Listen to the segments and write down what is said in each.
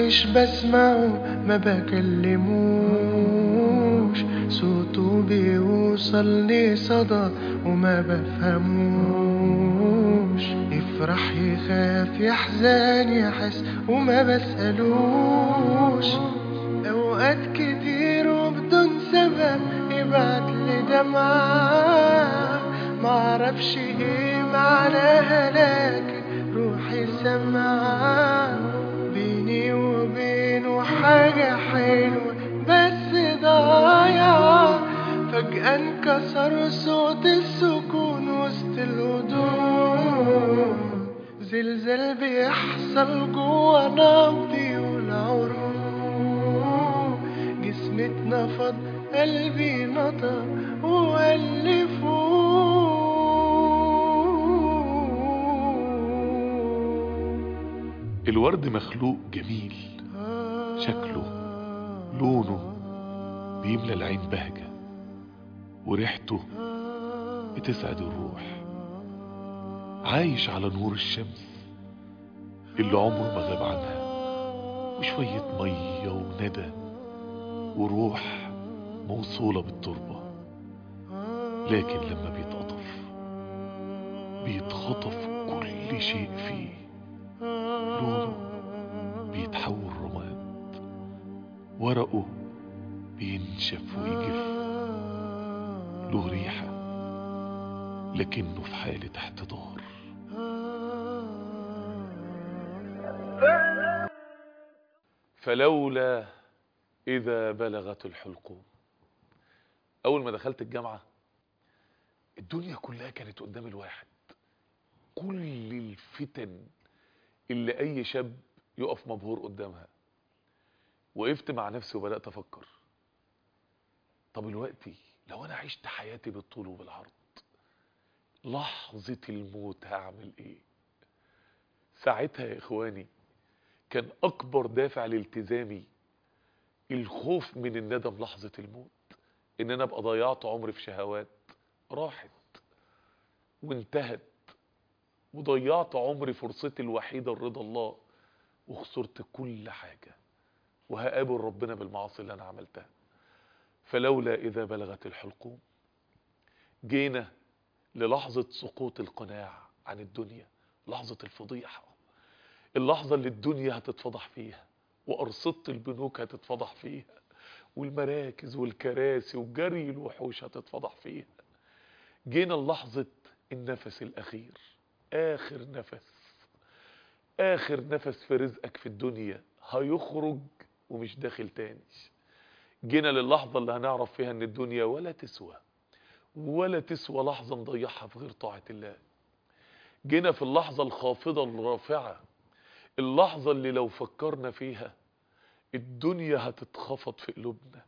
عايش بسمعه ما بكلموش صوته بيوصلني صدى وما بفهموش يفرح يخاف يحزن يحس وما بسألوش أوقات كتير وبدون سبب يبعت لي دمعة معرفش ايه معناها لكن روحي سمعة بيني وبينه حاجة حلوة بس ضايعة فجأة انكسر صوت السكون وسط الهدوء زلزال بيحصل جوا نبضي والعروق جسمي اتنفض قلبي نطق وقال لي فوق الورد مخلوق جميل شكله لونه بيملى العين بهجة وريحته بتسعد الروح عايش على نور الشمس اللي عمره ما غاب عنها وشوية مية وندى وروح موصولة بالتربة لكن لما بيتقطف بيتخطف كل شيء فيه لونه بيتحول رماد ورقه بينشف ويجف له ريحة لكنه في حالة احتضار فلولا إذا بلغت الحلقوم أول ما دخلت الجامعة الدنيا كلها كانت قدام الواحد كل الفتن اللي أي شاب يقف مبهور قدامها وقفت مع نفسي وبدأت أفكر طب دلوقتي لو أنا عشت حياتي بالطول وبالعرض لحظة الموت هعمل إيه ساعتها يا إخواني كان أكبر دافع لالتزامي الخوف من الندم لحظة الموت إن أنا أبقى ضيعت عمري في شهوات راحت وانتهت وضيعت عمري فرصتي الوحيدة لرضا الله وخسرت كل حاجة وهقابل ربنا بالمعاصي اللي أنا عملتها فلولا إذا بلغت الحلقوم جينا للحظة سقوط القناع عن الدنيا لحظة الفضيحة اللحظة اللي الدنيا هتتفضح فيها وأرصدة البنوك هتتفضح فيها والمراكز والكراسي وجري الوحوش هتتفضح فيها جينا لحظة النفس الأخير آخر نفس آخر نفس في رزقك في الدنيا هيخرج ومش داخل تاني جينا للحظة اللي هنعرف فيها ان الدنيا ولا تسوى ولا تسوى لحظة نضيعها في غير طاعة الله جينا في اللحظة الخافضة الرافعة اللحظة اللي لو فكرنا فيها الدنيا هتتخفض في قلوبنا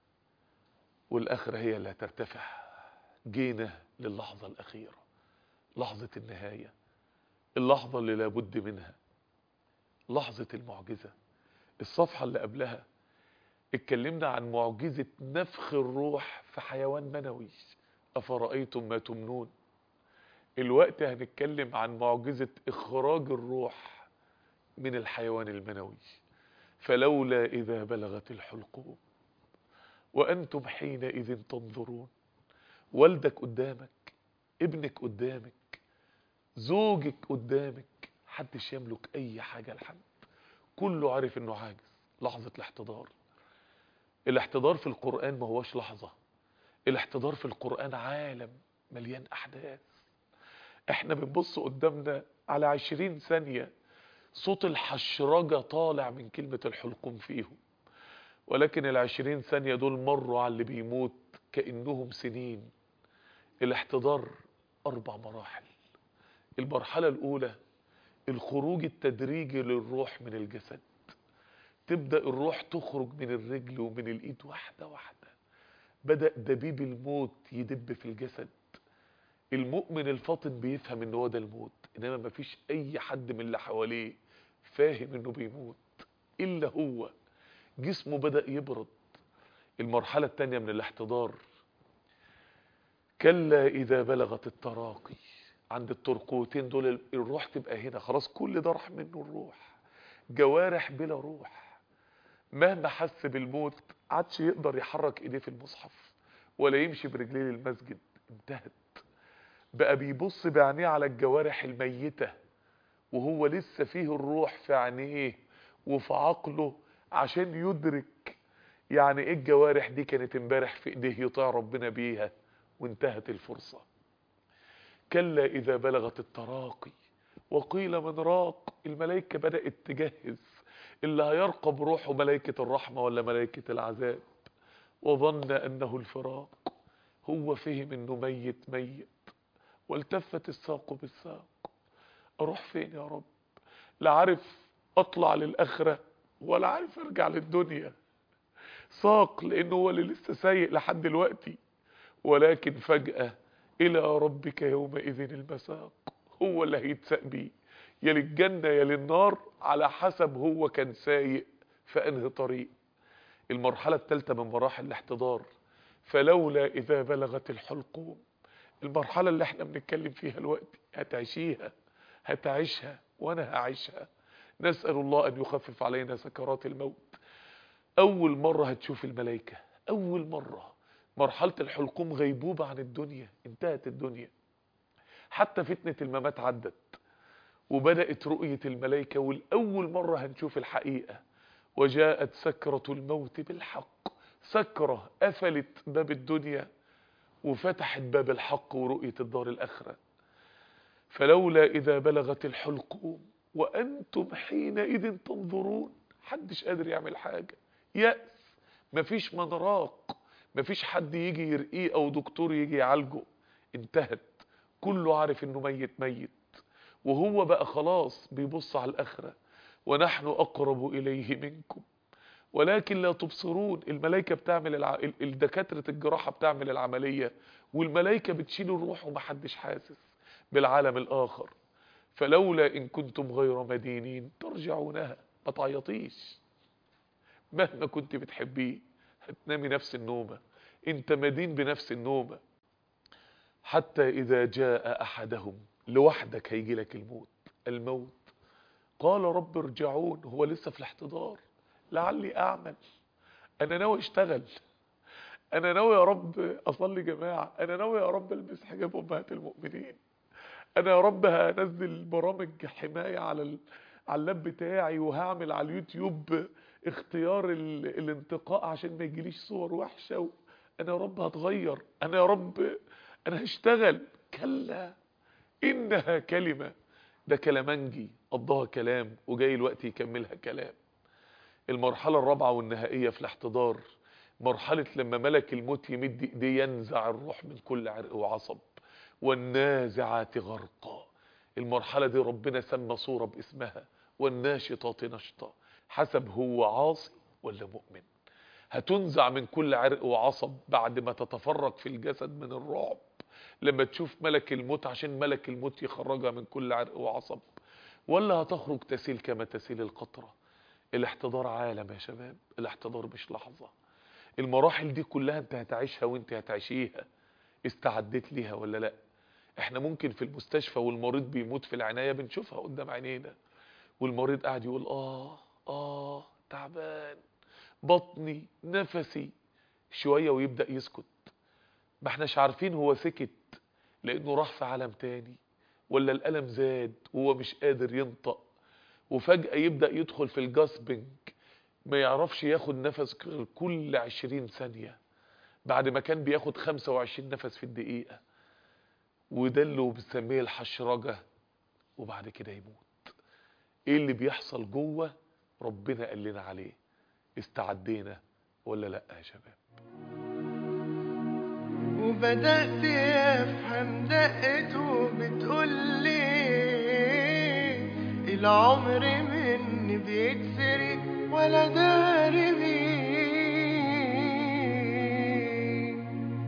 والآخرة هي اللي هترتفع جينا للحظة الأخيرة لحظة النهاية اللحظة اللي لابد منها لحظة المعجزة الصفحة اللي قبلها اتكلمنا عن معجزة نفخ الروح في حيوان منوي أفرأيتم ما تمنون الوقت هنتكلم عن معجزة إخراج الروح من الحيوان المنوي فلولا إذا بلغت الحلقوم وأنتم حينئذ تنظرون والدك قدامك ابنك قدامك زوجك قدامك حدش يملك أي حاجة لحد كله عارف إنه عاجز لحظة الاحتضار الاحتضار في القرآن ما هوش لحظة الاحتضار في القرآن عالم مليان أحداث احنا بنبص قدامنا على عشرين ثانية صوت الحشرجة طالع من كلمة الحلقوم فيهم ولكن العشرين ثانية دول مروا على اللي بيموت كأنهم سنين الاحتضار أربع مراحل المرحلة الأولى الخروج التدريجي للروح من الجسد تبدأ الروح تخرج من الرجل ومن الإيد واحدة واحدة بدأ دبيب الموت يدب في الجسد المؤمن الفاطن بيفهم ان هو ده الموت انما مفيش اي حد من اللي حواليه فاهم انه بيموت الا هو جسمه بدأ يبرد المرحلة التانية من الاحتضار كلا اذا بلغت التراقي عند الترقوتين دول الروح تبقى هنا خلاص كل ده راح منه الروح جوارح بلا روح مهما حس بالموت عادش يقدر يحرك ايديه في المصحف ولا يمشي برجليه للمسجد انتهت بقى بيبص بعينيه على الجوارح الميتة وهو لسه فيه الروح في عينيه وفي عقله عشان يدرك يعني ايه الجوارح دي كانت امبارح في ايديه يطيع ربنا بيها وانتهت الفرصة كلا اذا بلغت التراقي وقيل من راق الملائكة بدأت تجهز اللي هيرقب روحه ملائكة الرحمة ولا ملائكة العذاب وظن انه الفراق هو فهم انه ميت ميت والتفت الساق بالساق اروح فين يا رب لا عارف اطلع للاخره ولا عارف ارجع للدنيا ساق لانه هو اللي لسه سايق لحد دلوقتي ولكن فجاه الى ربك يومئذ المساق هو اللي هيتساق بيه يا للجنه يا للنار على حسب هو كان سايق في انهي طريق المرحله الثالثه من مراحل الاحتضار فلولا اذا بلغت الحلقوم المرحلة اللي احنا بنتكلم فيها الوقت هتعيشيها هتعيشها وانا هعيشها نسأل الله ان يخفف علينا سكرات الموت اول مرة هتشوف الملائكة اول مرة مرحلة الحلقوم غيبوبة عن الدنيا انتهت الدنيا حتى فتنة الممات عدت وبدأت رؤية الملائكة والأول مرة هنشوف الحقيقة وجاءت سكرة الموت بالحق سكرة قفلت باب الدنيا وفتحت باب الحق ورؤية الدار الآخرة فلولا إذا بلغت الحلقوم وأنتم حينئذ تنظرون حدش قادر يعمل حاجة يأس مفيش منراق مفيش حد يجي يرقيه أو دكتور يجي يعالجه انتهت كله عارف انه ميت ميت وهو بقى خلاص بيبص على الآخرة ونحن أقرب إليه منكم ولكن لا تبصرون الملائكة بتعمل الع... الدكاترة الجراحة بتعمل العملية والملائكة بتشيل الروح ومحدش حاسس بالعالم الآخر فلولا إن كنتم غير مدينين ترجعونها ما تعيطيش مهما كنت بتحبيه هتنامي نفس النومة انت مدين بنفس النومة حتى إذا جاء أحدهم لوحدك هيجي لك الموت الموت قال رب ارجعون هو لسه في الاحتضار لعلي اعمل انا ناوي اشتغل انا ناوي يا رب اصلي جماعة انا ناوي يا رب البس حجاب امهات المؤمنين انا يا رب هنزل برامج حماية على ال... على اللاب بتاعي وهعمل على اليوتيوب اختيار ال... الانتقاء عشان ما يجيليش صور وحشة و... انا يا رب هتغير انا يا رب انا هشتغل كلا انها كلمة ده كلامنجي قضاها كلام وجاي الوقت يكملها كلام المرحلة الرابعة والنهائية في الاحتضار مرحلة لما ملك الموت يمد ايديه ينزع الروح من كل عرق وعصب والنازعات غرقا المرحلة دي ربنا سمى صورة باسمها والناشطات نشطا حسب هو عاصي ولا مؤمن هتنزع من كل عرق وعصب بعد ما تتفرق في الجسد من الرعب لما تشوف ملك الموت عشان ملك الموت يخرجها من كل عرق وعصب ولا هتخرج تسيل كما تسيل القطرة الاحتضار عالم يا شباب الاحتضار مش لحظة المراحل دي كلها انت هتعيشها وانت هتعيشيها استعدت ليها ولا لا احنا ممكن في المستشفى والمريض بيموت في العناية بنشوفها قدام عينينا والمريض قاعد يقول اه اه تعبان بطني نفسي شوية ويبدأ يسكت ما احناش عارفين هو سكت لانه راح في عالم تاني ولا الألم زاد وهو مش قادر ينطق وفجأة يبدأ يدخل في الجاسبنج ما يعرفش ياخد نفس كل عشرين ثانية بعد ما كان بياخد خمسة وعشرين نفس في الدقيقة وده اللي بنسميه الحشرجة وبعد كده يموت ايه اللي بيحصل جوه ربنا قال لنا عليه استعدينا ولا لا يا شباب وبدأت أفهم دقته بتقول لي العمر مني بيتسرق ولا داري بيه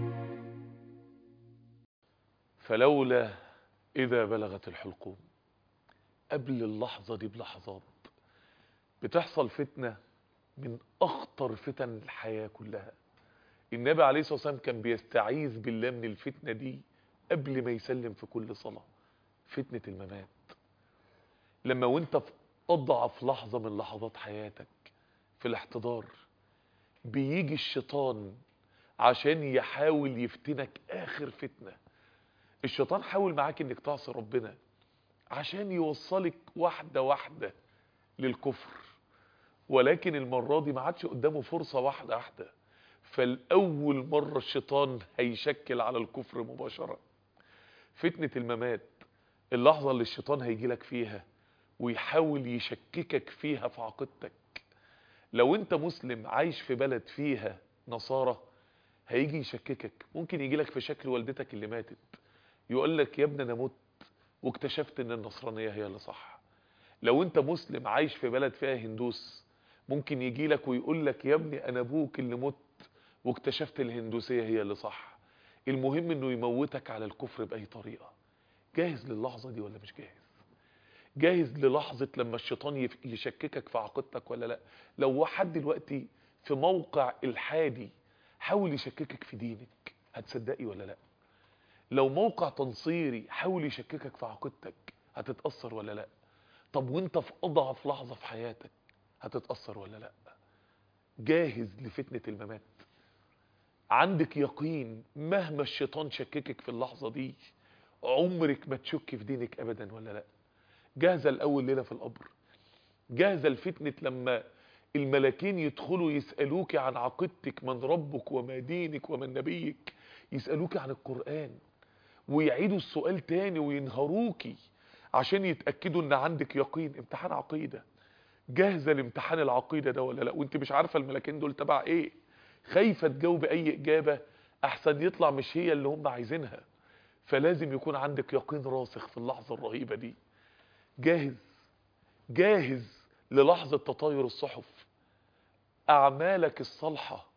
فلولا إذا بلغت الحلقوم قبل اللحظة دي بلحظات بتحصل فتنة من أخطر فتن الحياة كلها النبي عليه الصلاة والسلام كان بيستعيذ بالله من الفتنة دي قبل ما يسلم في كل صلاة فتنة الممات لما وانت اضعف لحظة من لحظات حياتك في الاحتضار بيجي الشيطان عشان يحاول يفتنك اخر فتنة الشيطان حاول معاك انك تعصي ربنا عشان يوصلك واحدة واحدة للكفر ولكن المرة دي ما عادش قدامه فرصة واحدة واحدة فالأول مرة الشيطان هيشكل على الكفر مباشرة فتنة الممات اللحظة اللي الشيطان هيجي لك فيها ويحاول يشككك فيها في عقيدتك لو انت مسلم عايش في بلد فيها نصارى هيجي يشككك ممكن يجي لك في شكل والدتك اللي ماتت يقول لك يا ابني انا مت واكتشفت ان النصرانية هي اللي صح لو انت مسلم عايش في بلد فيها هندوس ممكن يجي لك ويقول لك يا ابني انا ابوك اللي مت واكتشفت الهندوسية هي اللي صح المهم انه يموتك على الكفر باي طريقة جاهز للحظة دي ولا مش جاهز جاهز للحظة لما الشيطان يف- يشككك في عقيدتك ولا لا لو حد دلوقتي في موقع الحادي حاول يشككك في دينك هتصدقي ولا لا لو موقع تنصيري حاول يشككك في عقيدتك هتتأثر ولا لا طب وانت في اضعف لحظة في حياتك هتتأثر ولا لا جاهز لفتنة الممات عندك يقين مهما الشيطان شككك في اللحظة دي عمرك ما تشك في دينك ابدا ولا لا جاهزة الاول ليلة في القبر جاهزة لفتنة لما الملاكين يدخلوا يسألوك عن عقيدتك من ربك وما دينك ومن نبيك يسألوك عن القرآن ويعيدوا السؤال تاني وينهروكي عشان يتأكدوا ان عندك يقين امتحان عقيدة جاهزة لامتحان العقيدة ده ولا لا وانت مش عارفة الملاكين دول تبع ايه خايفة تجاوب اي اجابة احسن يطلع مش هي اللي هم عايزينها فلازم يكون عندك يقين راسخ في اللحظة الرهيبة دي جاهز جاهز للحظة تطاير الصحف أعمالك الصالحة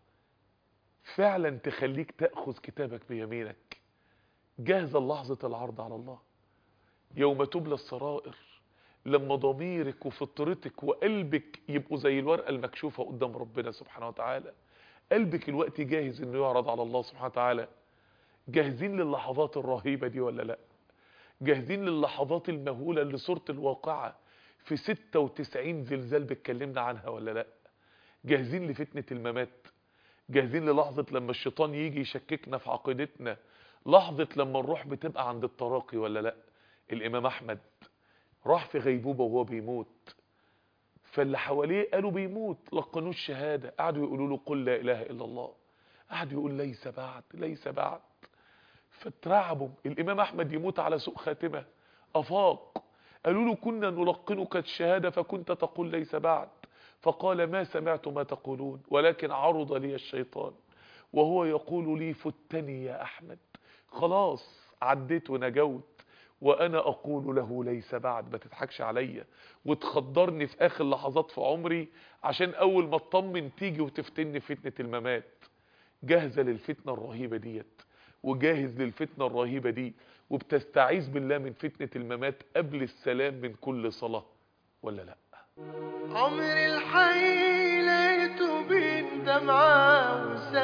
فعلا تخليك تأخذ كتابك بيمينك جاهزة لحظة العرض على الله يوم تبلى السرائر لما ضميرك وفطرتك وقلبك يبقوا زي الورقة المكشوفة قدام ربنا سبحانه وتعالى قلبك الوقت جاهز انه يعرض على الله سبحانه وتعالى جاهزين للحظات الرهيبة دي ولا لا جاهزين للحظات المهولة اللي صورة الواقعة في 96 زلزال بتكلمنا عنها ولا لا جاهزين لفتنة الممات جاهزين للحظة لما الشيطان يجي يشككنا في عقيدتنا لحظة لما الروح بتبقى عند التراقي ولا لا الإمام أحمد راح في غيبوبة وهو بيموت فاللي حواليه قالوا بيموت لقنوه الشهادة قعدوا يقولوا له قل لا إله إلا الله قعد يقول ليس بعد ليس بعد فاترعبوا الإمام أحمد يموت على سوء خاتمة أفاق قالوا له كنا نلقنك الشهادة فكنت تقول ليس بعد فقال ما سمعت ما تقولون ولكن عرض لي الشيطان وهو يقول لي فتني يا أحمد خلاص عديت ونجوت وأنا أقول له ليس بعد ما تضحكش عليا وتخدرني في آخر لحظات في عمري عشان أول ما اطمن تيجي وتفتني فتنة الممات جاهزة للفتنة الرهيبة ديت وجاهز للفتنة الرهيبة دي وبتستعيذ بالله من فتنة الممات قبل السلام من كل صلاة ولا لا عمري الحي لقيته بين دمعة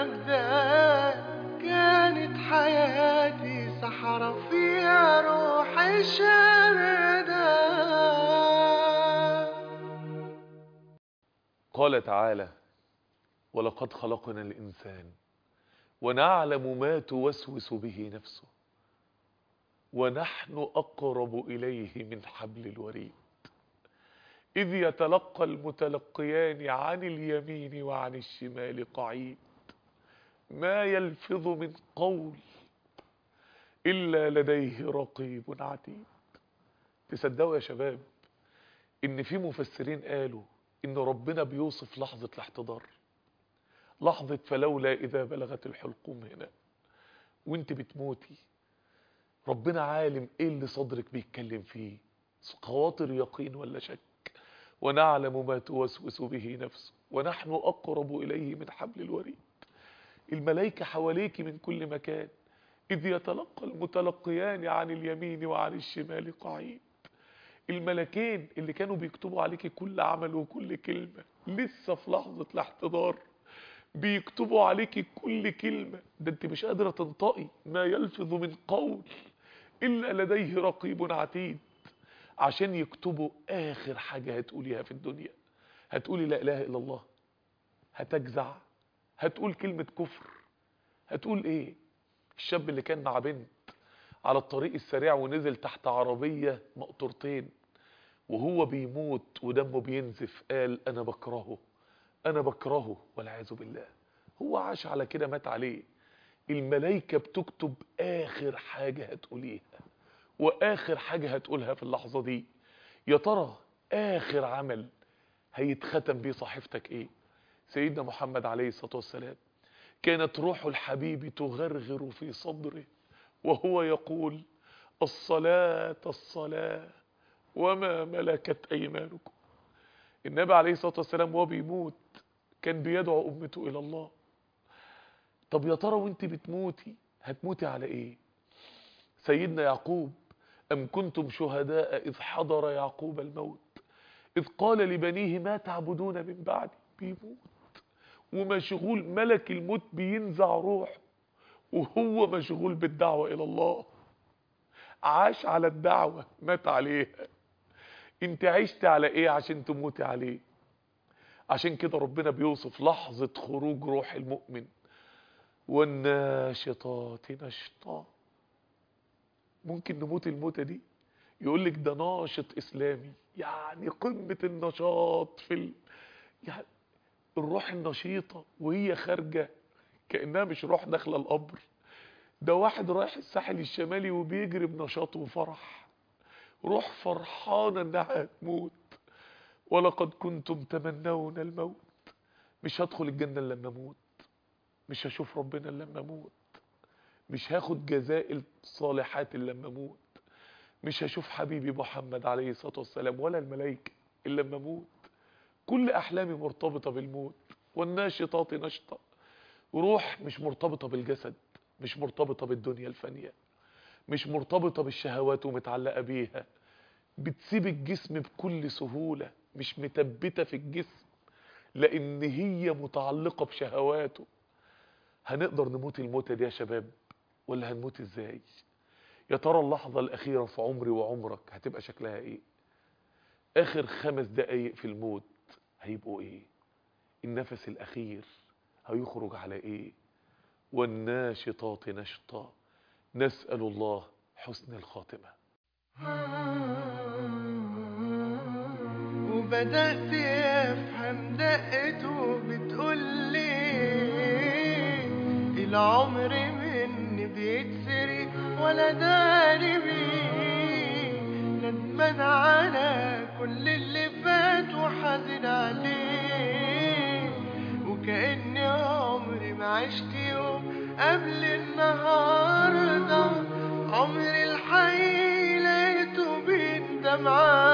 وسجدة كانت حياتي صحرا فيها روحي شاردة قال تعالى ولقد خلقنا الإنسان ونعلم ما توسوس به نفسه ونحن أقرب إليه من حبل الوريد إذ يتلقى المتلقيان عن اليمين وعن الشمال قعيد ما يلفظ من قول إلا لديه رقيب عتيد تصدقوا يا شباب إن في مفسرين قالوا إن ربنا بيوصف لحظة الاحتضار لحظة فلولا إذا بلغت الحلقوم هنا وانت بتموتي ربنا عالم ايه اللي صدرك بيتكلم فيه خواطر يقين ولا شك ونعلم ما توسوس به نفسه ونحن أقرب إليه من حبل الوريد الملائكة حواليك من كل مكان إذ يتلقى المتلقيان عن اليمين وعن الشمال قعيد الملكين اللي كانوا بيكتبوا عليك كل عمل وكل كلمة لسه في لحظة الاحتضار بيكتبوا عليك كل كلمة ده انت مش قادرة تنطقي ما يلفظ من قول إلا لديه رقيب عتيد عشان يكتبوا اخر حاجة هتقوليها في الدنيا هتقولي لا اله الا الله هتجزع هتقول كلمة كفر هتقول ايه الشاب اللي كان مع بنت على الطريق السريع ونزل تحت عربية مقطورتين وهو بيموت ودمه بينزف قال انا بكرهه انا بكرهه والعياذ بالله هو عاش على كده مات عليه الملائكة بتكتب اخر حاجة هتقوليها واخر حاجة هتقولها في اللحظة دي يا ترى اخر عمل هيتختم بيه صحيفتك ايه سيدنا محمد عليه الصلاة والسلام كانت روح الحبيب تغرغر في صدره وهو يقول الصلاة الصلاة وما ملكت أيمانكم النبي عليه الصلاة والسلام وهو بيموت كان بيدعو أمته إلى الله طب يا ترى وانت بتموتي هتموتي على ايه سيدنا يعقوب أم كنتم شهداء إذ حضر يعقوب الموت إذ قال لبنيه ما تعبدون من بعدي بيموت ومشغول ملك الموت بينزع روحه وهو مشغول بالدعوة إلى الله عاش على الدعوة مات عليها انت عشت على ايه عشان تموتي عليه عشان كده ربنا بيوصف لحظة خروج روح المؤمن والناشطات نشطا ممكن نموت الموتة دي يقول لك ده ناشط اسلامي يعني قمة النشاط في ال... يعني الروح النشيطة وهي خارجة كأنها مش روح داخلة القبر ده واحد رايح الساحل الشمالي وبيجري بنشاط وفرح روح فرحانة انها هتموت ولقد كنتم تمنون الموت مش هدخل الجنة الا لما اموت مش هشوف ربنا الا لما اموت مش هاخد جزاء الصالحات الا لما اموت مش هشوف حبيبي محمد عليه الصلاة والسلام ولا الملائكة الا لما اموت كل احلامي مرتبطة بالموت والناشطات نشطة روح مش مرتبطة بالجسد مش مرتبطة بالدنيا الفانية مش مرتبطة بالشهوات ومتعلقة بيها بتسيب الجسم بكل سهولة مش متبتة في الجسم لان هي متعلقة بشهواته هنقدر نموت الموتة دي يا شباب ولا هنموت ازاي يا ترى اللحظة الاخيرة في عمري وعمرك هتبقى شكلها ايه اخر خمس دقايق في الموت هيبقوا ايه النفس الاخير هيخرج على ايه والناشطات نشطا نسأل الله حسن الخاتمة وبدأت أفهم دقته بتقول لي العمر مني بيتسري ولا داري بيه ندمان على كل اللي فات وحزن عليه وكأني عمري ما عشت يوم قبل النهاردة عمري الحي لقيته بين دمعات